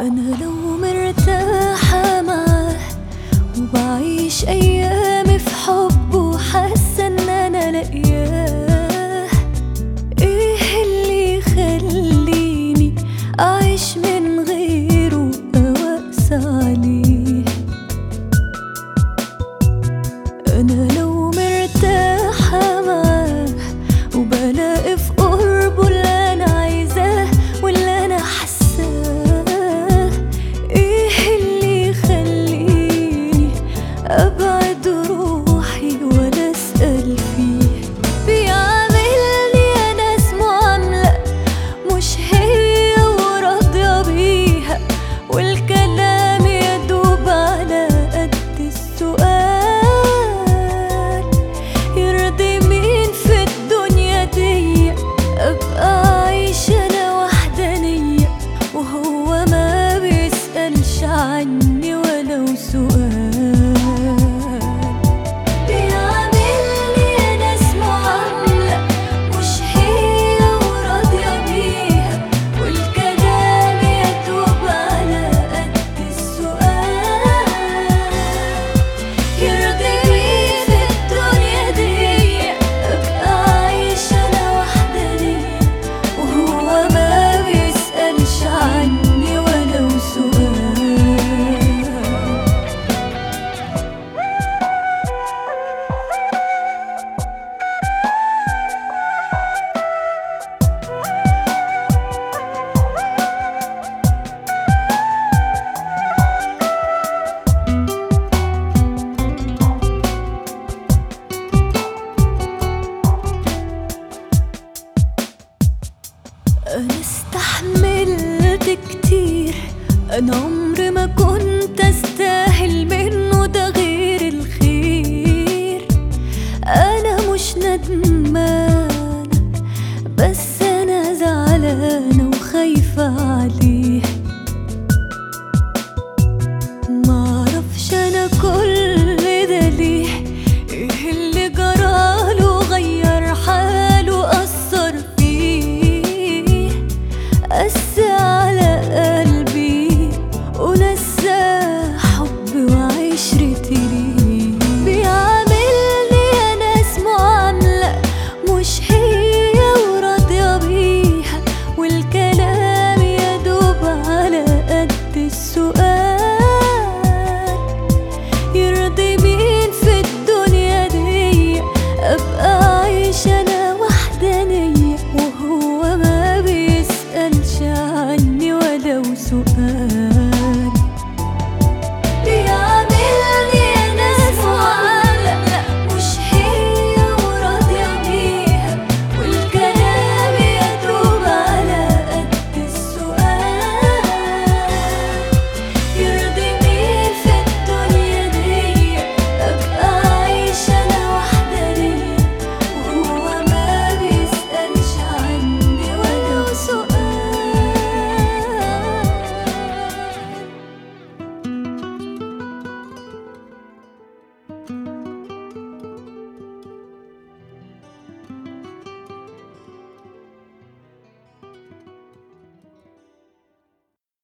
أنا لو مرتاحة معاه وبعيش أيامي في حبه حاسة إن أنا لاقياه إيه اللي يخليني أعيش من غيره أوأس عليه أنا لو مرتاحة معاه وبلاقي في قربه اللي أنا عايزاه واللي أنا حاساه إيه اللي يخليني أبعد روحي ولا أسأل فيه بيعاملني أنا اسمه عاملة مش هي وراضية بيها والكلام يدوب على قد السؤال يرضي مين في الدنيا دي ابقى عايشة انا وحدانية وهو ما بيسألش عني ولو سؤال بيعاملني انا اسمه عاملة مش هي وراضية بيها والكلام يدوب على قد السؤال يرضي مين في الدنيا دي ابقى عايشة انا وحدانية وهو ما بيسألش عني ولو سؤال أنا استحملت كتير أنا عمري ما كنت أستاهل منه ده غير الخير أنا مش ندمانة بس أنا زعلانة وخايفة عليه معرفش أنا كل ده ليه إيه اللي جراله غير حاله أثر فيه قس على قلبي ونسى حبي وعشرتي ليه بيعاملني أنا اسمه عاملة مش هي وراضية بيها والكلام يدوب على قد السؤال يرضي مين في الدنيا دي أبقى عايشة أنا وحدانية